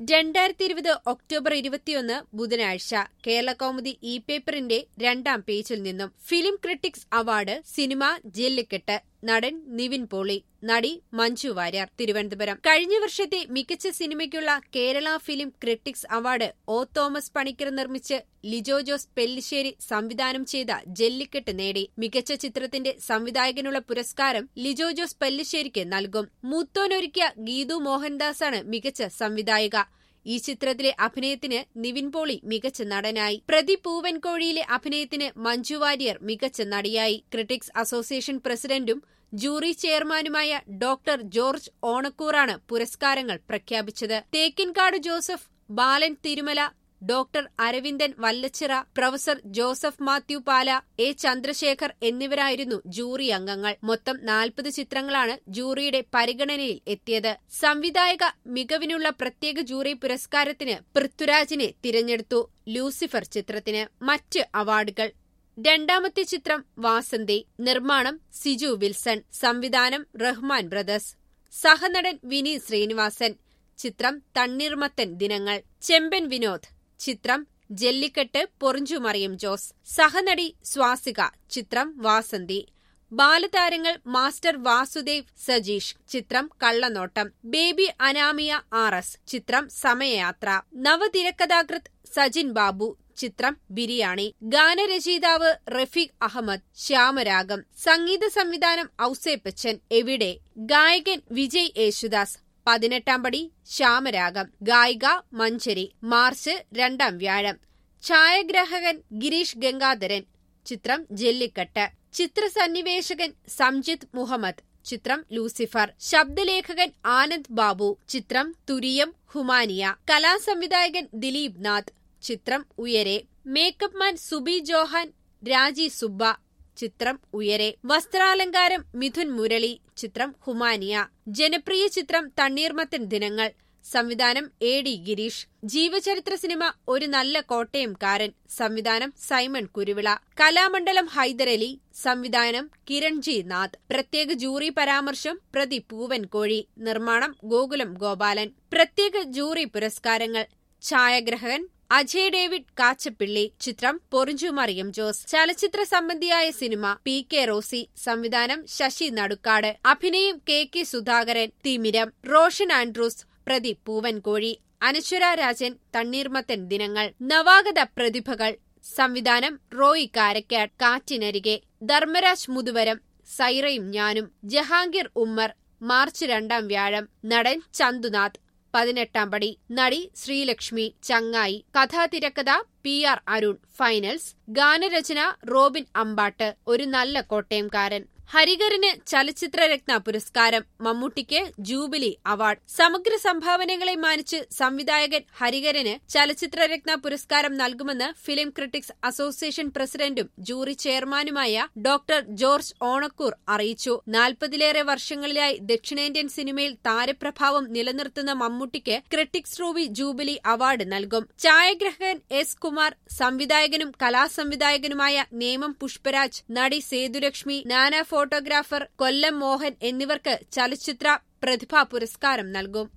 രണ്ടായിരത്തി ഇരുപത് ഒക്ടോബർ ഇരുപത്തിയൊന്ന് ബുധനാഴ്ച കേരള കൗമുദി ഇ പേപ്പറിന്റെ രണ്ടാം പേജിൽ നിന്നും ഫിലിം ക്രിട്ടിക്സ് അവാർഡ് സിനിമ ജെല്ലിക്കെട്ട് നടൻ നിവിൻ പോളി നടി മഞ്ജു വാര്യർ തിരുവനന്തപുരം കഴിഞ്ഞ വർഷത്തെ മികച്ച സിനിമയ്ക്കുള്ള Kerala film critics award O Thomas Panicker നിർമ്മിച്ച് ലിജോ ജോസ് പെല്ലിശ്ശേരി സംവിധാനം ചെയ്ത ജെല്ലിക്കെട്ട് നേടി മികച്ച ചിത്രത്തിന്റെ സംവിധായകനുള്ള പുരസ്കാരം ലിജോ ജോസ് പെല്ലിശ്ശേരിക്ക് നൽകും മൂത്തോനൊരുക്കിയ ഗീതു മോഹൻദാസാണ് മികച്ച സംവിധായിക ഈ ചിത്രത്തിലെ അഭിനയത്തിന് നിവിൻ പോളി മികച്ച നടനായി പ്രതി പൂവൻകോഴിയിലെ അഭിനയത്തിന് മഞ്ജു വാര്യർ മികച്ച നടിയായി ക്രിട്ടിക്സ് അസോസിയേഷൻ പ്രസിഡന്റും ജൂറി ചെയർമാനുമായ ഡോക്ടർ ജോർജ് ഓണക്കൂറാണ് പുരസ്കാരങ്ങൾ പ്രഖ്യാപിച്ചത് Thekkinkadu Joseph Balan Thirumala doctor Aravindan Vallachira professor Joseph Mathew Pala A Chandrasekhar എന്നിവരായിരുന്നു ജൂറി അംഗങ്ങൾ മൊത്തം നാൽപ്പത് ചിത്രങ്ങളാണ് ജൂറിയുടെ പരിഗണനയിൽ എത്തിയത് സംവിധായക മികവിനുള്ള പ്രത്യേക ജൂറി പുരസ്കാരത്തിന് പൃഥ്വിരാജിനെ തിരഞ്ഞെടുത്തു ലൂസിഫർ ചിത്രത്തിന് മറ്റ് അവാർഡുകൾ രണ്ടാമത്തെ ചിത്രം വാസന്തി നിർമ്മാണം സിജു വിൽസൺ സംവിധാനം റഹ്മാൻ ബ്രദേഴ്സ് സഹനടൻ വിനീത് ശ്രീനിവാസൻ ചിത്രം തണ്ണീർമത്തൻ ദിനങ്ങൾ ചെമ്പൻ വിനോദ് ചിത്രം ജല്ലിക്കെട്ട് പൊറിഞ്ചുമറിയം ജോസ് സഹനടി സ്വാസിക ചിത്രം വാസന്തി ബാലതാരങ്ങൾ മാസ്റ്റർ വാസുദേവ് സജീഷ് ചിത്രം Kallanottam baby Anamiya R S ചിത്രം സമയയാത്ര നവതിരക്കഥാകൃത്ത് സജിൻ ബാബു ചിത്രം ബിരിയാണി ഗാനരചയിതാവ് റഫീഖ് അഹമ്മദ് ശ്യാമരാഗം സംഗീത സംവിധാനം ഔസേപ്പച്ചൻ എവിടെ ഗായകൻ വിജയ് യേശുദാസ് പതിനെട്ടാം പടി ശ്യാമരാഗം ഗായിക മഞ്ചരി മാർച്ച് രണ്ടാം വ്യാഴം ഛായാഗ്രാഹകൻ ഗിരീഷ് ഗംഗാധരൻ ചിത്രം ജെല്ലിക്കെട്ട് ചിത്രസന്നിവേശകൻ സംജിത് മുഹമ്മദ് ചിത്രം ലൂസിഫർ ശബ്ദലേഖകൻ ആനന്ദ് ബാബു ചിത്രം തുരിയം ഹുമാനിയ കലാസംവിധായകൻ ദിലീപ് നാഥ് ചിത്രം ഉയരെ മേക്കപ്പ് മാൻ സുബി ജോഹാൻ രാജി സുബ്ബ ചിത്രം ഉയരെ വസ്ത്രാലങ്കാരം മിഥുൻ മുരളി ചിത്രം ഹുമാനിയ ജനപ്രിയ ചിത്രം തണ്ണീർമത്തൻ ദിനങ്ങൾ സംവിധാനം എ ഡി ഗിരീഷ് ജീവചരിത്ര സിനിമ ഒരു നല്ല കോട്ടയംകാരൻ സംവിധാനം സൈമൺ കുരുവിള കലാമണ്ഡലം ഹൈദരലി സംവിധാനം കിരൺജി നാഥ് പ്രത്യേക ജൂറി പരാമർശം പ്രതി പൂവൻകോഴി നിർമ്മാണം ഗോകുലം ഗോപാലൻ പ്രത്യേക ജൂറി പുരസ്കാരങ്ങൾ ഛായാഗ്രഹകൻ അജയ് ഡേവിഡ് കാച്ചപ്പിള്ളി ചിത്രം പൊറിഞ്ചുമറിയം ജോസ് ചലച്ചിത്ര സംബന്ധിയായ സിനിമ പി കെ റോസി സംവിധാനം ശശി നടുക്കാട് അഭിനയം കെ കെ സുധാകരൻ തിമിരം റോഷൻ ആൻഡ്രൂസ് പ്രതി പൂവൻകോഴി അനശ്വര രാജൻ തണ്ണീർമത്തൻ ദിനങ്ങൾ നവാഗത പ്രതിഭകൾ സംവിധാനം റോയ് കാരക്കാട് കാറ്റിനരികെ ധർമ്മരാജ് മുതുവരം സൈറയും ഞാനും ജഹാംഗീർ ഉമ്മർ മാർച്ച് രണ്ടാം വ്യാഴം നടൻ ചന്തുനാഥ് പതിനെട്ടാം പടി നടി ശ്രീലക്ഷ്മി ചങ്ങായി കഥാതിരക്കഥ പി ആർ അരുൺ ഫൈനൽസ് ഗാനരചന റോബിൻ അമ്പാട്ട് ഒരു നല്ല കോട്ടയംകാരൻ ഹരികറിന് ചലച്ചിത്രരത്ന പുരസ്കാരം മമ്മൂട്ടിക്ക് ജൂബിലി അവാർഡ് സമഗ്ര സംഭാവനകളെ മാനിച്ച് സംവിധായകൻ ഹരികരന് ചലച്ചിത്രരത്ന പുരസ്കാരം നൽകുമെന്ന് ഫിലിം ക്രിട്ടിക്സ് അസോസിയേഷൻ പ്രസിഡന്റും ജൂറി ചെയർമാനുമായ ഡോക്ടർ ജോർജ് ഓണക്കൂർ അറിയിച്ചു നാൽപ്പതിലേറെ വർഷങ്ങളിലായി ദക്ഷിണേന്ത്യൻ സിനിമയിൽ താരപ്രഭാവം നിലനിർത്തുന്ന മമ്മൂട്ടിക്ക് ക്രിട്ടിക്സ് റൂബി ജൂബിലി അവാർഡ് നൽകും ഛായാഗ്രഹകൻ എസ് കുമാർ സംവിധായകനും കലാസംവിധായകനുമായ നേമം പുഷ്പരാജ് നടി സേതുലക്ഷ്മി നാനാ ഫോട്ടോഗ്രാഫർ കൊല്ലം മോഹൻ എന്നിവർക്ക് ചലച്ചിത്ര പ്രതിഭാ പുരസ്കാരം നൽകും